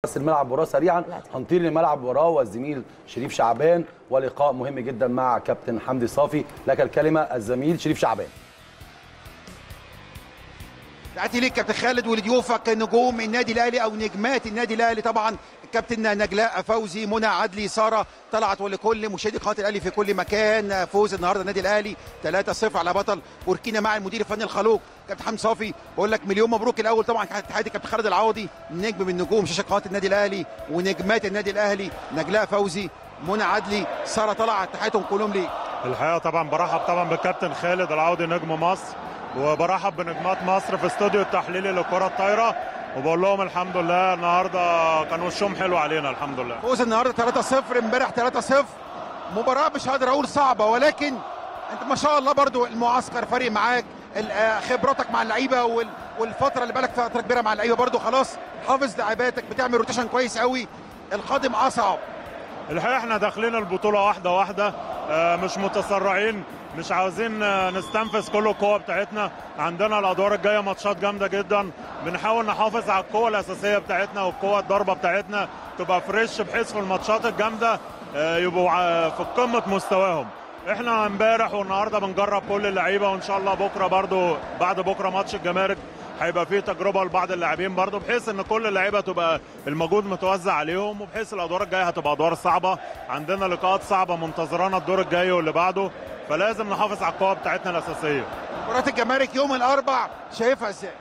بس الملعب وراه سريعا هنطير لملعب وراه والزميل شريف شعبان ولقاء مهم جدا مع كابتن حمدي صافي لك الكلمه الزميل شريف شعبان تحياتي ليك كابتن خالد ولضيوفك نجوم النادي الاهلي او نجمات النادي الاهلي طبعا الكابتن نجلاء فوزي منى عدلي ساره طلعت ولكل مشاهدي قناه الاهلي في كل مكان فوز النهارده النادي الاهلي 3-0 على بطل بوركينا مع المدير الفني الخلوق كابتن حمدي صافي بقول لك مليون مبروك الاول طبعا تحياتي كابتن خالد العوضي نجم من نجوم شاشه قناه النادي الاهلي ونجمات النادي الاهلي نجلاء فوزي منى عدلي ساره طلعت تحياتهم كلهم ليك الحقيقه طبعا برحب طبعا بالكابتن خالد العوضي نجم مصر وبرحب بنجمات مصر في استوديو التحليلي للكره الطايره وبقول لهم الحمد لله النهارده كان وشهم حلو علينا الحمد لله فوز النهارده 3-0 امبارح 3-0 مباراه مش هقدر اقول صعبه ولكن انت ما شاء الله برضو المعسكر فارق معاك خبراتك مع اللعيبه والفتره اللي بالك فتره كبيره مع اللعيبه برضو خلاص حافظ لعيباتك بتعمل روتيشن كويس قوي القادم اصعب الحقيقه احنا داخلين البطوله واحده واحده مش متسرعين مش عاوزين نستنفذ كل القوه بتاعتنا عندنا الادوار الجايه ماتشات جامده جدا بنحاول نحافظ على القوه الاساسيه بتاعتنا والقوه الضربه بتاعتنا تبقى فريش بحيث في الماتشات الجامده يبقوا في قمه مستواهم احنا امبارح والنهارده بنجرب كل اللعيبه وان شاء الله بكره برضو بعد بكره ماتش الجمارك هيبقى فيه تجربه لبعض اللاعبين برضو بحيث ان كل اللعيبه تبقى المجهود متوزع عليهم وبحيث الادوار الجايه هتبقى ادوار صعبه عندنا لقاءات صعبه منتظرانا الدور الجاي واللي بعده فلازم نحافظ على القوه بتاعتنا الاساسيه مباراه الجمارك يوم الاربع شايفها ازاي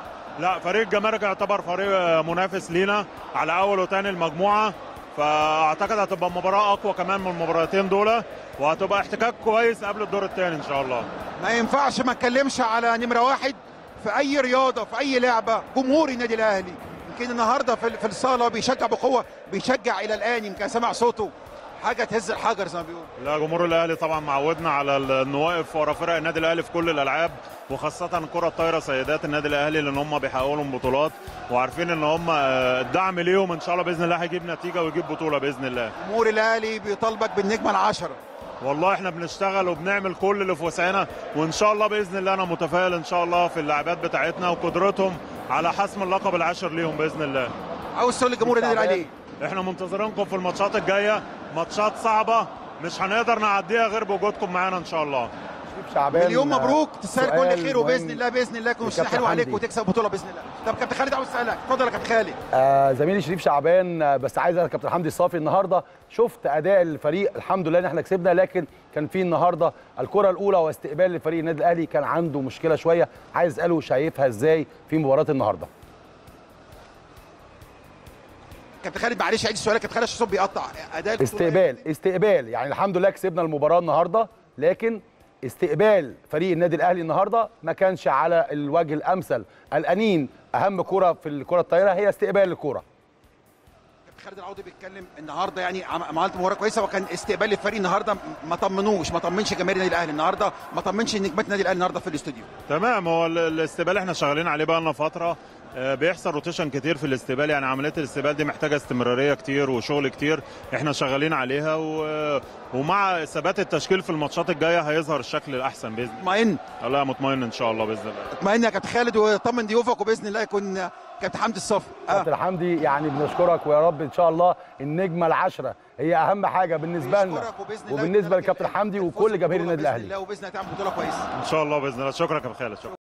لا فريق الجمارك يعتبر فريق منافس لينا على اول وثاني المجموعه فاعتقد هتبقى مباراه اقوى كمان من المباراتين دول وهتبقى احتكاك كويس قبل الدور الثاني ان شاء الله ما ينفعش ما اتكلمش على نمره واحد في اي رياضه في اي لعبه جمهور النادي الاهلي يمكن النهارده في الصاله بيشجع بقوه بيشجع الى الان يمكن سمع صوته حاجه تهز الحجر زي ما بيقولوا لا جمهور الاهلي طبعا معودنا على انه واقف ورا فرق النادي الاهلي في كل الالعاب وخاصه الكره الطايره سيدات النادي الاهلي لان هم بيحققوا لهم بطولات وعارفين ان هم الدعم ليهم ان شاء الله باذن الله هيجيب نتيجه ويجيب بطوله باذن الله جمهور الاهلي بيطالبك بالنجمه العشره والله احنا بنشتغل وبنعمل كل اللي في وسعنا وان شاء الله باذن الله انا متفائل ان شاء الله في اللاعبات بتاعتنا وقدرتهم على حسم اللقب العاشر ليهم باذن الله عاوز تقول لجمهور النادي الاهلي احنا منتظرينكم في الماتشات الجايه ماتشات صعبه مش هنقدر نعديها غير بوجودكم معانا ان شاء الله شعبان مليون مبروك تستاهل كل خير وباذن الله باذن الله يكون حلو عليك وتكسب بطوله باذن الله طب كابتن خالد عاوز اسالك اتفضل يا كابتن خالد آه زميلي شريف شعبان آه بس عايز كابتن حمدي الصافي النهارده شفت اداء الفريق الحمد لله ان احنا كسبنا لكن كان في النهارده الكره الاولى واستقبال لفريق النادي الاهلي كان عنده مشكله شويه عايز اساله شايفها ازاي في مباراه النهارده كابتن خالد معلش عيد السؤال كابتن خالد الصوت بيقطع اداء استقبال استقبال يعني الحمد لله كسبنا المباراه النهارده لكن استقبال فريق النادي الاهلي النهارده ما كانش على الوجه الامثل الانين اهم كره في الكره الطايره هي استقبال الكره كابتن خالد العوضي بيتكلم النهارده يعني عملت مباراه كويسه وكان استقبال الفريق النهارده ما طمنوش ما طمنش جماهير النادي الاهلي النهارده ما طمنش نجمات النادي الاهلي النهارده في الاستوديو تمام هو الاستقبال احنا شغالين عليه بقى لنا فتره بيحصل روتيشن كتير في الاستقبال يعني عمليه الاستقبال دي محتاجه استمراريه كتير وشغل كتير احنا شغالين عليها و... ومع ثبات التشكيل في الماتشات الجايه هيظهر الشكل الاحسن باذن الله مطمئن لا مطمئن ان شاء الله باذن الله اطمئن يا كابتن خالد وطمن ضيوفك وباذن الله يكون كابتن حمدي الصافي كابتن حمدي يعني بنشكرك ويا رب ان شاء الله النجمه العشره هي اهم حاجه بالنسبه لنا وبالنسبه للكابتن حمدي وكل جماهير النادي الاهلي وباذن الله تعمل بطوله كويسه ان شاء الله باذن الله شكرا يا كابتن خالد شكرا